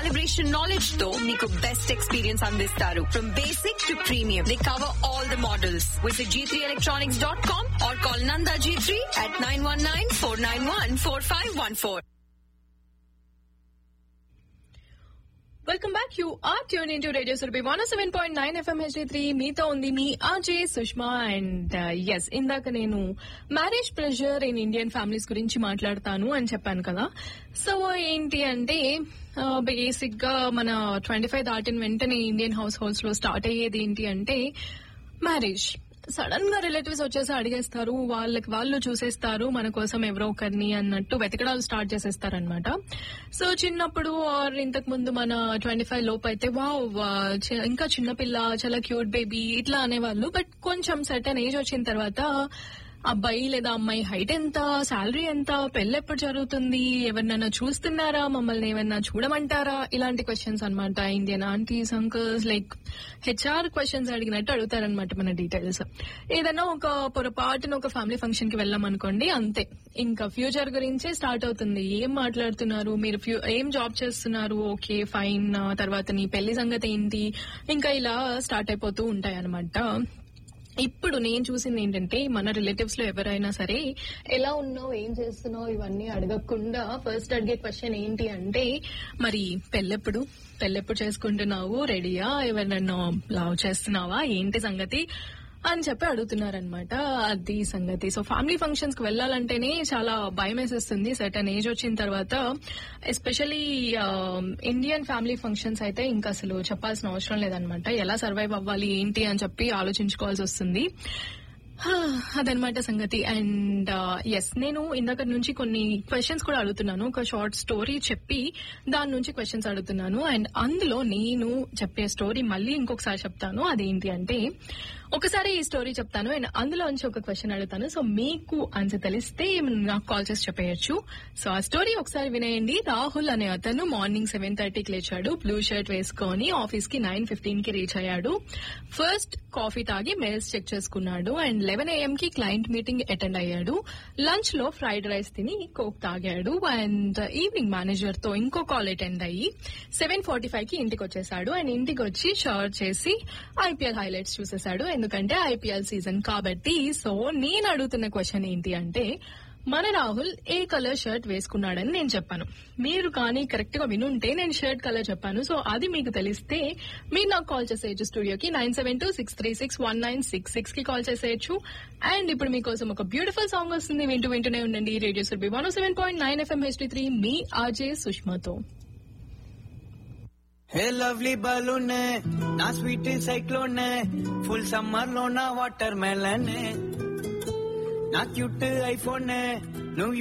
calibration knowledge తో మీకు best experience అందిస్తారు from basic to premium they cover all the models visit G three electronics dot com or call Nanda G three at nine one nine four nine one four five one four welcome back you are tune in to radio Surabhi one seven point nine FM HD three మీతో ఉంది మీ RJ Sushma and yes ఇందాక నేను marriage pressure in Indian families గురించి మాట్లాడతాను అని చెప్పాను కదా సో ఏంటి అంటే బేసిక్ గా మన ట్వంటీ ఫైవ్ దాటిన వెంటనే ఇండియన్ హౌస్ హోల్డ్స్ లో స్టార్ట్ అయ్యేది ఏంటి అంటే మ్యారేజ్ సడన్ గా రిలేటివ్స్ వచ్చేసి అడిగేస్తారు వాళ్ళకి వాళ్ళు చూసేస్తారు మన కోసం ఎవరో ఒకరిని అన్నట్టు వెతకడాలు స్టార్ట్ చేసేస్తారనమాట సో చిన్నప్పుడు ఆర్ ఇంతకు ముందు మన ట్వంటీ ఫైవ్ లోపు అయితే వావ్ ఇంకా చిన్నపిల్ల చాలా క్యూట్ బేబీ ఇట్లా అనేవాళ్ళు బట్ కొంచెం సర్టన్ ఏజ్ వచ్చిన తర్వాత అబ్బాయి లేదా అమ్మాయి హైట్ ఎంత శాలరీ ఎంత పెళ్ళి ఎప్పుడు జరుగుతుంది ఎవరినైనా చూస్తున్నారా మమ్మల్ని ఏమన్నా చూడమంటారా ఇలాంటి క్వశ్చన్స్ అనమాట Indian aunties uncles like HR questions అడిగినట్టు అడుగుతారనమాట మన డీటెయిల్స్ ఏదైనా ఒక పొరపాటున ఒక ఫ్యామిలీ ఫంక్షన్ కి వెళ్ళాం అనుకోండి అంతే ఇంకా ఫ్యూచర్ గురించే స్టార్ట్ అవుతుంది ఏం మాట్లాడుతున్నారు మీరు ఫ్యూ ఏం జాబ్ చేస్తున్నారు ఓకే ఫైన్ తర్వాత నీ పెళ్లి సంగతి ఏంటి ఇంకా ఇలా స్టార్ట్ అయిపోతూ ఉంటాయి అనమాట ఇప్పుడు నేను చూసింది ఏంటంటే మన రిలేటివ్స్ లో ఎవరైనా సరే ఎలా ఉన్నావు ఏం చేస్తున్నావు ఇవన్నీ అడగకుండా ఫస్ట్ అడిగే క్వశ్చన్ ఏంటి అంటే మరి పెళ్ళెప్పుడు పెళ్ళెప్పుడు చేసుకుంటున్నావు రెడీయా ఎవరినన్నా లవ్ చేస్తున్నావా ఏంటి సంగతి అని చెప్పి అడుగుతున్నారనమాట అది సంగతి సో ఫ్యామిలీ ఫంక్షన్స్ కి వెళ్ళాలంటేనే చాలా భయం వేసేస్తుంది సర్టన్ ఏజ్ వచ్చిన తర్వాత ఎస్పెషలీ ఇండియన్ ఫ్యామిలీ ఫంక్షన్స్ అయితే ఇంకా అసలు చెప్పాల్సిన అవసరం లేదనమాట ఎలా సర్వైవ్ అవ్వాలి ఏంటి అని చెప్పి ఆలోచించుకోవాల్సి వస్తుంది అదనమాట సంగతి అండ్ ఎస్ నేను ఇందాక నుంచి కొన్ని క్వశ్చన్స్ కూడా అడుగుతున్నాను ఒక షార్ట్ స్టోరీ చెప్పి దాని నుంచి క్వశ్చన్స్ అడుగుతున్నాను అండ్ అందులో నేను చెప్పే స్టోరీ మళ్ళీ ఇంకొకసారి చెప్తాను అదేంటి అంటే ఒకసారి ఈ స్టోరీ చెప్తాను అండ్ అందులో నుంచి ఒక క్వశ్చన్ అడుగుతాను సో మీకు ఆన్సర్ తెలిస్తే నాకు కాల్ చేసి చెప్పేయచ్చు సో ఆ స్టోరీ ఒకసారి వినేయండి రాహుల్ అనే అతను మార్నింగ్ సెవెన్ థర్టీకి లేచాడు బ్లూ షర్ట్ వేసుకొని ఆఫీస్ కి నైన్ ఫిఫ్టీన్ కి రీచ్ అయ్యాడు ఫస్ట్ కాఫీ తాగి మెయిల్స్ చెక్ చేసుకున్నాడు అండ్ లెవెన్ ఏఎం కి క్లయింట్ మీటింగ్ అటెండ్ అయ్యాడు లంచ్ లో ఫ్రైడ్ రైస్ తిని కోక్ తాగాడు అండ్ ఈవినింగ్ మేనేజర్ తో ఇంకో కాల్ అటెండ్ అయ్యి సెవెన్ ఫార్టీ ఫైవ్ కి ఇంటికి వచ్చేసాడు అండ్ ఇంటికి వచ్చి షవర్ చేసి ఐపీఎల్ హైలైట్స్ చూసేశాడు ఎందుకంటే ఐపీఎల్ సీజన్ కాబట్టి సో నేను అడుగుతున్న క్వశ్చన్ ఏంటి అంటే మన రాహుల్ ఏ కలర్ షర్ట్ వేసుకున్నాడని నేను చెప్పాను మీరు కానీ కరెక్ట్ గా వినుంటే నేను షర్ట్ కలర్ చెప్పాను సో అది మీకు తెలిస్తే మీరు నాకు కాల్ చేసేయచ్చు స్టూడియోకి nine seven two six three six one nine six six కి కాల్ చేసేయచ్చు అండ్ ఇప్పుడు మీకోసం ఒక బ్యూటిఫుల్ సాంగ్ వస్తుంది వింటూ వింటూనే ఉండండి radio Surabhi one seven point nine FM HD three మీ ఆర్జే సుష్మాతో హే లవ్లీ బలూన్ నా స్వీట్ సైక్లోన్ ఫుల్ సమ్మర్ లో నా వాటర్ మెలన్ నా క్యూట్ ఐఫోన్ నువ్వు